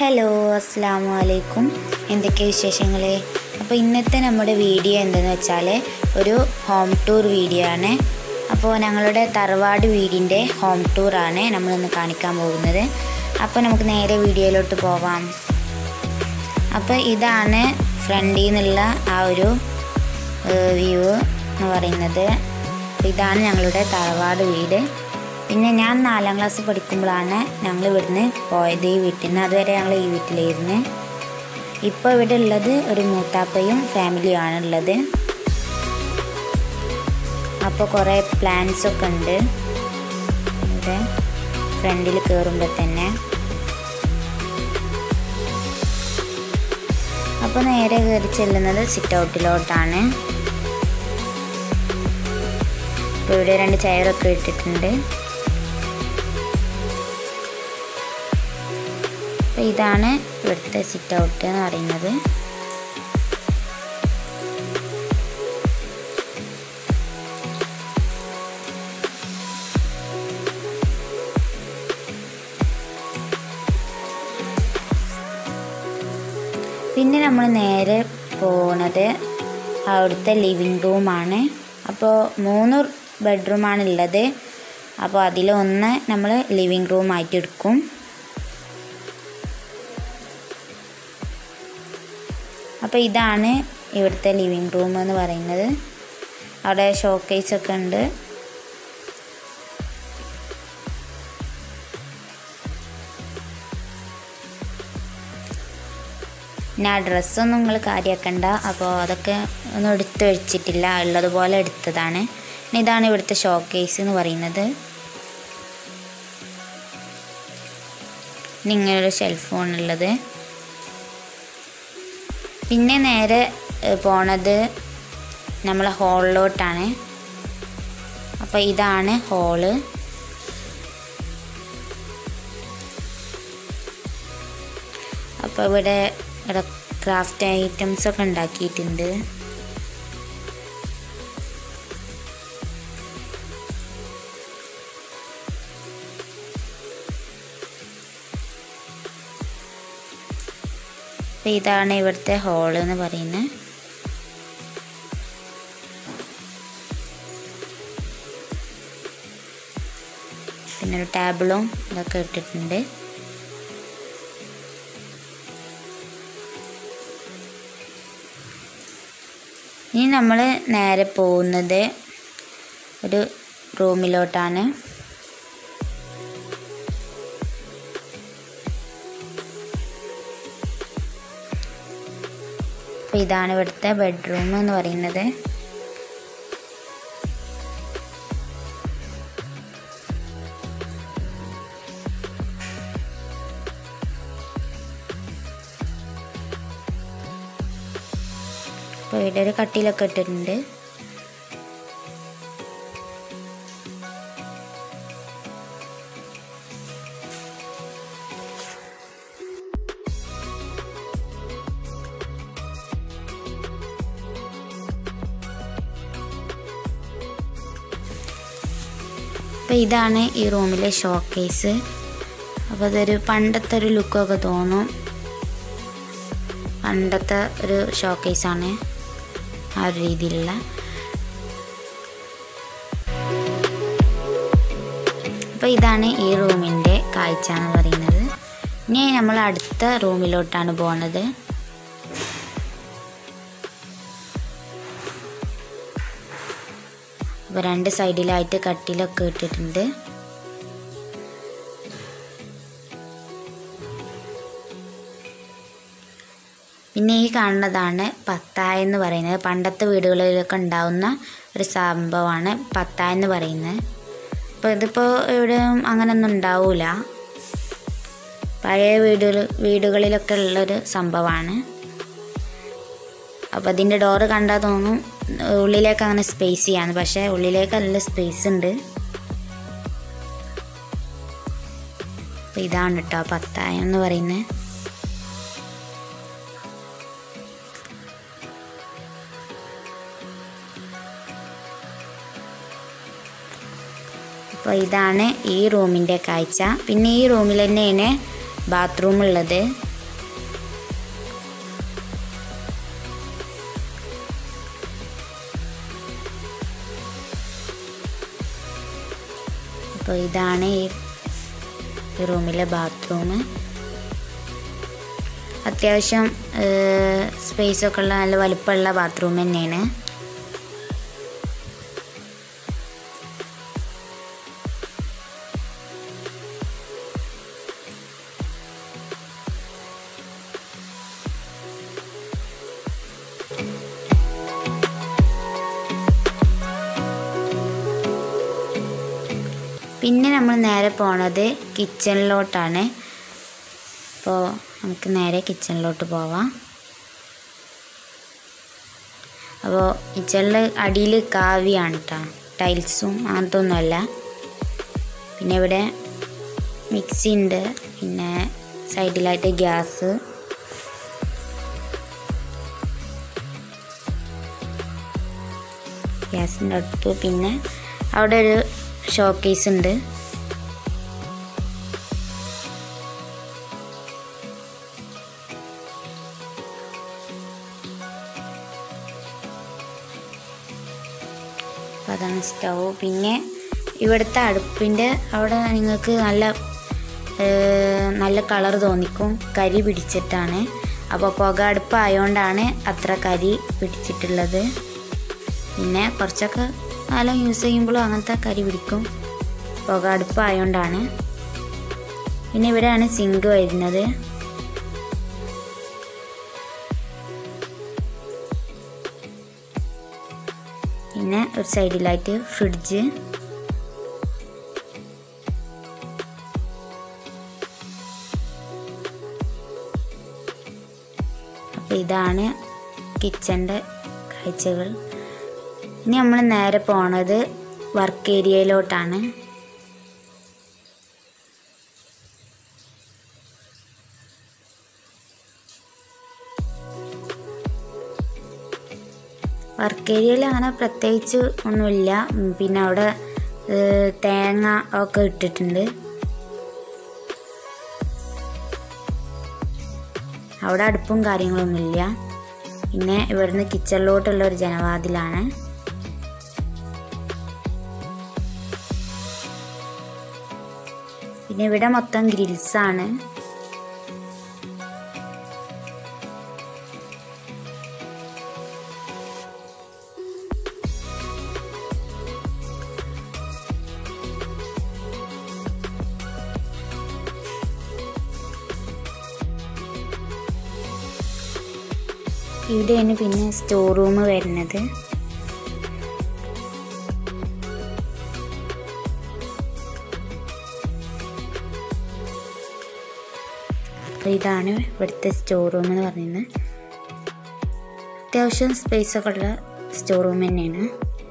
hello അസ്സാം വലൈക്കും എന്തൊക്കെ വിശേഷങ്ങൾ അപ്പോൾ ഇന്നത്തെ നമ്മുടെ വീഡിയോ എന്തെന്ന് വെച്ചാൽ ഒരു ഹോം ടൂർ വീഡിയോ ആണ് അപ്പോൾ ഞങ്ങളുടെ തറവാട് വീടിൻ്റെ ഹോം ടൂറാണ് നമ്മളിന്ന് കാണിക്കാൻ പോകുന്നത് അപ്പോൾ നമുക്ക് നേരെ വീഡിയോയിലോട്ട് പോവാം അപ്പോൾ ഇതാണ് ഫ്രണ്ടിൽ നിന്നുള്ള ആ ഒരു വ്യൂ എന്ന് പറയുന്നത് അപ്പോൾ ഇതാണ് ഞങ്ങളുടെ തറവാട് വീട് പിന്നെ ഞാൻ നാലാം ക്ലാസ് പഠിക്കുമ്പോഴാണ് ഞങ്ങൾ ഇവിടുന്ന് പോയത് ഈ വീട്ടിൽ നിന്ന് അതുവരെ ഞങ്ങൾ ഈ വീട്ടിലായിരുന്നു ഇപ്പോൾ ഇവിടെ ഉള്ളത് ഒരു മൂത്താപ്പയും ഫാമിലിയും ഉള്ളത് അപ്പോൾ കുറേ പ്ലാന്റ്സ് ഒക്കെ ഉണ്ട് ഇവിടെ ഫ്രണ്ടിൽ കയറുമ്പോൾ തന്നെ അപ്പോൾ നേരെ കയറി ചെല്ലുന്നത് സിറ്റ് ഔട്ടിലോട്ടാണ് അപ്പോൾ ഇവിടെ രണ്ട് ചെയറൊക്കെ ഇട്ടിട്ടുണ്ട് അപ്പോൾ ഇതാണ് ഇവിടുത്തെ സിറ്റ് ഔട്ട് എന്ന് പറയുന്നത് പിന്നെ നമ്മൾ നേരെ പോണത് അവിടുത്തെ ലിവിങ് റൂമാണ് അപ്പോൾ മൂന്ന് ബെഡ്റൂമാണ് ഉള്ളത് അപ്പോൾ അതിലൊന്ന് നമ്മൾ ലിവിങ് റൂം ആയിട്ട് എടുക്കും അപ്പോൾ ഇതാണ് ഇവിടുത്തെ ലിവിങ് റൂം എന്ന് പറയുന്നത് അവിടെ ഷോക്കേസ് ഒക്കെ ഉണ്ട് പിന്നെ ആ ഡ്രസ്സൊന്നും നിങ്ങൾ കാര്യമാക്കണ്ട അപ്പോൾ അതൊക്കെ ഒന്നും എടുത്ത് വെച്ചിട്ടില്ല ഉള്ളതുപോലെ എടുത്തതാണ് പിന്നെ ഇതാണ് ഇവിടുത്തെ ഷോക്കേസ് എന്ന് പറയുന്നത് പിന്നെ ഇങ്ങനൊരു ഷെൽഫോണുള്ളത് പിന്നെ നേരെ പോണത് നമ്മളെ ഹോളിലോട്ടാണ് അപ്പോൾ ഇതാണ് ഹോള് അപ്പോൾ ഇവിടെ ഇവിടെ ക്രാഫ്റ്റ് ഐറ്റംസ് ഒക്കെ ഉണ്ടാക്കിയിട്ടുണ്ട് അപ്പോൾ ഇതാണ് ഇവിടുത്തെ ഹോൾ എന്ന് പറയുന്നത് പിന്നെ ഒരു ടേബിളും ഇതൊക്കെ ഇട്ടിട്ടുണ്ട് ഇനി നമ്മൾ നേരെ പോകുന്നത് ഒരു റൂമിലോട്ടാണ് അപ്പോൾ ഇതാണ് ഇവിടുത്തെ ബെഡ്റൂം എന്ന് പറയുന്നത് അപ്പോൾ ഇവിടെ ഒരു കട്ടിലൊക്കെ ഇട്ടിട്ടുണ്ട് അപ്പോൾ ഇതാണ് ഈ റൂമിലെ ഷോക്കേസ് അപ്പോൾ അതൊരു പണ്ടത്തെ ഒരു ലുക്കൊക്കെ തോന്നും പണ്ടത്തെ ഒരു ഷോക്കേസാണ് ആ ഒരു രീതിയിലുള്ള അപ്പോൾ ഇതാണ് ഈ റൂമിൻ്റെ കാഴ്ച എന്ന് പറയുന്നത് ഇനി നമ്മൾ അടുത്ത റൂമിലോട്ടാണ് പോണത് അപ്പോൾ രണ്ട് സൈഡിലായിട്ട് കട്ടിലൊക്കെ ഇട്ടിട്ടുണ്ട് പിന്നെ ഈ കാണുന്നതാണ് പത്തായ എന്ന് പറയുന്നത് പണ്ടത്തെ വീടുകളിലൊക്കെ ഉണ്ടാവുന്ന ഒരു സംഭവമാണ് പത്തായ എന്ന് പറയുന്നത് അപ്പോൾ ഇതിപ്പോൾ എവിടെയും അങ്ങനെയൊന്നും ഉണ്ടാവില്ല പഴയ വീടുകൾ വീടുകളിലൊക്കെ ഉള്ളൊരു സംഭവമാണ് അപ്പോൾ അതിൻ്റെ ഡോറ് കണ്ടാൽ തോന്നും ഉള്ളിലേക്ക് അങ്ങനെ സ്പേസ് ചെയ്യാന്ന് പക്ഷേ ഉള്ളിലേക്ക് നല്ല സ്പേസ് ഉണ്ട് അപ്പോൾ ഇതാണ് കേട്ടോ പത്തായം എന്ന് പറയുന്നത് അപ്പോൾ ഇതാണ് ഈ റൂമിൻ്റെ കാഴ്ച പിന്നെ ഈ റൂമിൽ തന്നെയാണ് ബാത്റൂം ഉള്ളത് അപ്പോൾ ഇതാണ് ഈ ഈ റൂമിലെ ബാത്റൂം അത്യാവശ്യം സ്പേസ് ഒക്കെ ഉള്ള നല്ല വലിപ്പമുള്ള ബാത്റൂം തന്നെയാണ് പിന്നെ നമ്മൾ നേരെ പോണത് കിച്ചണിലോട്ടാണ് അപ്പോൾ നമുക്ക് നേരെ കിച്ചണിലോട്ട് പോവാം അപ്പോൾ കിച്ചണിൽ അടിയിൽ കാവിയാണ് കേട്ടോ ടൈൽസും അങ്ങനത്തൊന്നുമല്ല പിന്നെ ഇവിടെ മിക്സി ഉണ്ട് പിന്നെ സൈഡിലായിട്ട് ഗ്യാസ് ഗ്യാസിൻ്റെ അടുത്ത് പിന്നെ അവിടെ ഒരു ഷോക്കേസ് ഉണ്ട് അപ്പോൾ അതാണ് സ്റ്റൗ പിന്നെ ഇവിടുത്തെ അടുപ്പിൻ്റെ അവിടെ നിങ്ങൾക്ക് നല്ല ഏർ, നല്ല കളർ തോന്നിക്കും കരി പിടിച്ചിട്ടാണ് അപ്പോൾ പുക അടുപ്പായതുകൊണ്ടാണ് അത്ര കരി പിടിച്ചിട്ടുള്ളത് പിന്നെ കുറച്ചൊക്കെ കാലം യൂസ് ചെയ്യുമ്പോഴും അങ്ങനത്തെ കരി പിടിക്കും പുക അടുപ്പായതുകൊണ്ടാണ് പിന്നെ ഇവിടെയാണ് സിങ്ക് വരുന്നത് പിന്നെ ഒരു സൈഡിലായിട്ട് ഫ്രിഡ്ജ് അപ്പോൾ ഇതാണ് കിച്ചൻ്റെ കാഴ്ചകൾ ഇനി നമ്മൾ നേരെ പോണത് വർക്ക് ഏരിയയിലോട്ടാണ് വർക്ക് ഏരിയയിൽ അങ്ങനെ പ്രത്യേകിച്ച് ഒന്നുമില്ല ഉം, പിന്നെ അവിടെ ഏർ, തേങ്ങ ഒക്കെ ഇട്ടിട്ടുണ്ട് അവിടെ അടുപ്പും കാര്യങ്ങളൊന്നുമില്ല പിന്നെ ഇവിടുന്ന് കിച്ചണിലോട്ടുള്ള ഒരു ജനവാതിലാണ് പിന്നെ ഇവിടെ മൊത്തം ഗ്രിൽസ് ആണ് ഇവിടെയാണ് പിന്നെ സ്റ്റോർ റൂം വരുന്നത് അപ്പോൾ ഇതാണ് ഇവിടുത്തെ സ്റ്റോർ റൂം എന്ന് പറയുന്നത് അത്യാവശ്യം സ്പേസ് ഒക്കെ ഉള്ള സ്റ്റോർ റൂം തന്നെയാണ്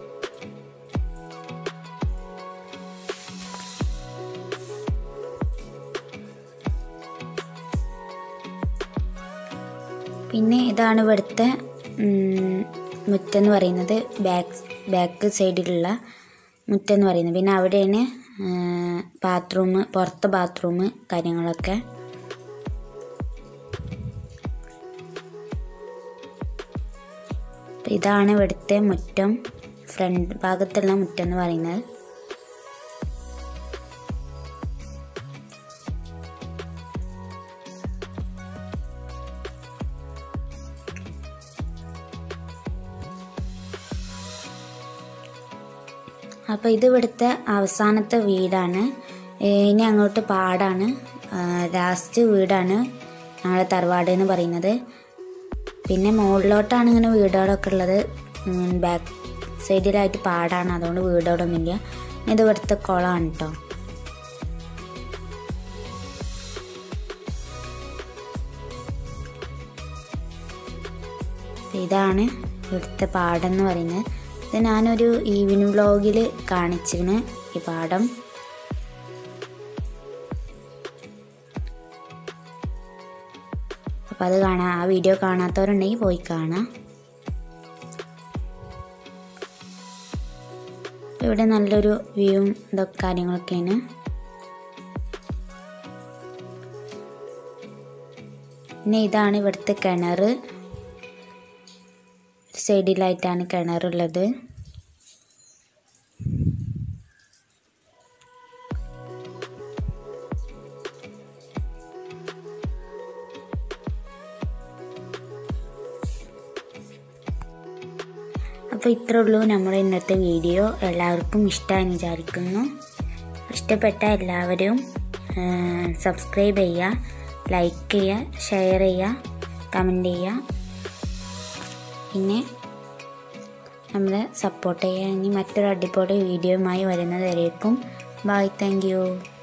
പിന്നെ ഇതാണ് ഇവിടുത്തെ ഉം, മുറ്റെന്ന് പറയുന്നത് ബാക്ക് ബാക്ക് സൈഡിലുള്ള മുറ്റെന്ന് പറയുന്നത് പിന്നെ അവിടെയാണ് ബാത്റൂം പുറത്തെ ബാത്റൂം കാര്യങ്ങളൊക്കെ അപ്പൊ ഇതാണ് ഇവിടുത്തെ മുറ്റം ഫ്രണ്ട് ഭാഗത്തുള്ള മുറ്റം എന്ന് പറയുന്നത് അപ്പോൾ ഇത് ഇവിടുത്തെ അവസാനത്തെ വീടാണ് ഏ, ഇനി അങ്ങോട്ട് പാടാണ് ലാസ്റ്റ് വീടാണ് ഞങ്ങളെ തറവാട് എന്ന് പറയുന്നത് പിന്നെ മുകളിലോട്ടാണ് ഇങ്ങനെ വീടുകളൊക്കെ ഉള്ളത് ബാക്ക് സൈഡിലായിട്ട് പാടാണ് അതുകൊണ്ട് വീടുകളൊന്നുമില്ല ഇത് ഇവിടുത്തെ കുളമാണ് കേട്ടോ ഇതാണ് ഇവിടുത്തെ പാടം എന്ന് പറയുന്നത് ഇത് ഞാനൊരു ഈവനിങ് വ്ലോഗിൽ കാണിച്ചിരുന്നു ഈ പാടം അപ്പം അത് കാണാം ആ വീഡിയോ കാണാത്തവരുണ്ടെങ്കിൽ പോയി കാണാം ഇവിടെ നല്ലൊരു വ്യൂവും ഇതൊക്കെ കാര്യങ്ങളൊക്കെയാണ് പിന്നെ ഇതാണ് ഇവിടുത്തെ കിണർ സൈഡിലായിട്ടാണ് കിണറുള്ളത് അപ്പോൾ ഇത്രേ ഉള്ളൂ നമ്മുടെ ഇന്നത്തെ വീഡിയോ എല്ലാവർക്കും ഇഷ്ടമായി വിചാരിക്കുന്നു ഇഷ്ടപ്പെട്ട എല്ലാവരും സബ്സ്ക്രൈബ് ചെയ്യുക ലൈക്ക് ചെയ്യുക ഷെയർ ചെയ്യുക കമൻറ്റ് ചെയ്യുക പിന്നെ നമ്മളെ സപ്പോർട്ട് ചെയ്യുക ഇനി മറ്റൊരു അടിപൊളി വീഡിയോയുമായി വരുന്നതായിരിക്കും ബൈ താങ്ക് യു